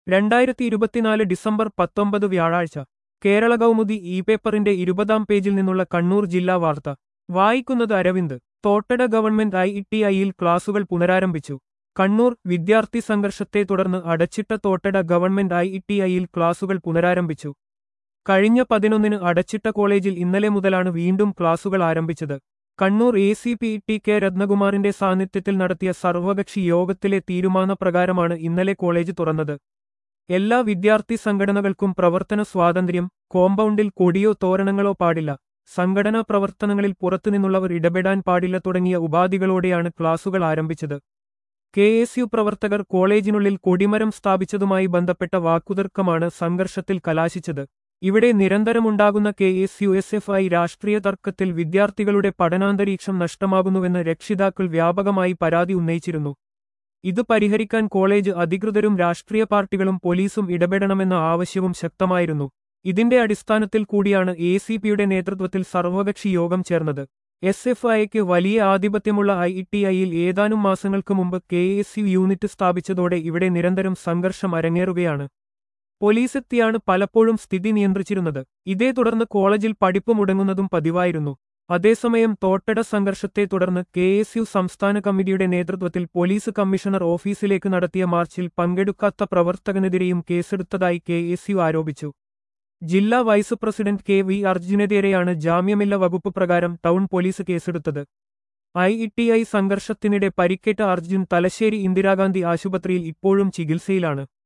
രണ്ടായിരത്തി ഇരുപത്തിനാല് ഡിസംബർ പത്തൊമ്പത് വ്യാഴാഴ്ച കേരള കൗമുദി ഇ പേപ്പറിന്റെ ഇരുപതാം പേജിൽ നിന്നുള്ള കണ്ണൂർ ജില്ലാ വാർത്ത വായിക്കുന്നത് Aravind Thottada government I T ഐയിൽ ക്ലാസുകൾ പുനരാരംഭിച്ചു കണ്ണൂർ വിദ്യാർത്ഥി സംഘർഷത്തെ തുടർന്ന് അടച്ചിട്ട തോട്ടട ഗവൺമെന്റ് ഐ ടി ഐയിൽ ക്ലാസുകൾ പുനരാരംഭിച്ചു കഴിഞ്ഞ പതിനൊന്നിന് അടച്ചിട്ട കോളേജിൽ ഇന്നലെ മുതലാണ് വീണ്ടും ക്ലാസുകൾ ആരംഭിച്ചത് Kannur A C P T K രത്നകുമാറിന്റെ സാന്നിധ്യത്തിൽ നടത്തിയ സർവകക്ഷി യോഗത്തിലെ തീരുമാനപ്രകാരമാണ് ഇന്നലെ കോളേജ് തുറന്നത് എല്ലാ വിദ്യാർത്ഥി സംഘടനകൾക്കും പ്രവർത്തന സ്വാതന്ത്ര്യം കോമ്പൗണ്ടിൽ കൊടിയോ തോരണങ്ങളോ പാടില്ല സംഘടനാ പ്രവർത്തനങ്ങളിൽ പുറത്തുനിന്നുള്ളവർ ഇടപെടാൻ പാടില്ല തുടങ്ങിയ ഉപാധികളോടെയാണ് ക്ലാസുകൾ ആരംഭിച്ചത് കെ എസ് യു പ്രവർത്തകർ കോളേജിനുള്ളിൽ കൊടിമരം സ്ഥാപിച്ചതുമായി ബന്ധപ്പെട്ട വാക്കുതർക്കമാണ് സംഘർഷത്തിൽ കലാശിച്ചത് ഇവിടെ നിരന്തരമുണ്ടാകുന്ന K S U S F I രാഷ്ട്രീയ തർക്കത്തിൽ വിദ്യാർത്ഥികളുടെ പഠനാന്തരീക്ഷം നഷ്ടമാകുന്നുവെന്ന് രക്ഷിതാക്കൾ വ്യാപകമായി പരാതി ഉന്നയിച്ചിരുന്നു ഇത് പരിഹരിക്കാൻ കോളേജ് അധികൃതരും രാഷ്ട്രീയ പാർട്ടികളും പോലീസും ഇടപെടണമെന്ന ആവശ്യവും ശക്തമായിരുന്നു ഇതിന്റെ അടിസ്ഥാനത്തിൽ കൂടിയാണ് എ സി പിയുടെ നേതൃത്വത്തിൽ സർവകക്ഷി യോഗം ചേർന്നത് എസ് എഫ് ഐക്ക് വലിയ ആധിപത്യമുള്ള ഐ ടി ഐയിൽ ഏതാനും മാസങ്ങൾക്ക് മുമ്പ് കെ എസ് യു യൂണിറ്റ് സ്ഥാപിച്ചതോടെ ഇവിടെ നിരന്തരം സംഘർഷം അരങ്ങേറുകയാണ് പോലീസെത്തിയാണ് പലപ്പോഴും സ്ഥിതി നിയന്ത്രിച്ചിരുന്നത് ഇതേ തുടർന്ന് കോളേജിൽ പഠിപ്പ് മുടങ്ങുന്നതും പതിവായിരുന്നു അതേസമയം തോട്ടട സംഘർഷത്തെ തുടർന്ന് കെ എസ് യു സംസ്ഥാന കമ്മിറ്റിയുടെ നേതൃത്വത്തിൽ പോലീസ് കമ്മീഷണർ ഓഫീസിലേക്ക് നടത്തിയ മാർച്ചിൽ പങ്കെടുക്കാത്ത പ്രവർത്തകനെതിരെയും കേസെടുത്തതായി കെ എസ് യു ആരോപിച്ചു ജില്ലാ വൈസ് പ്രസിഡന്റ് കെ വി അർജുനെതിരെയാണ് ജാമ്യമില്ല വകുപ്പ് പ്രകാരം ടൗൺ പോലീസ് കേസെടുത്തത് ഐ ടി ഐ സംഘർഷത്തിനിടെ പരിക്കേറ്റ അർജുൻ തലശ്ശേരി ഇന്ദിരാഗാന്ധി ആശുപത്രിയിൽ ഇപ്പോഴും ചികിത്സയിലാണ്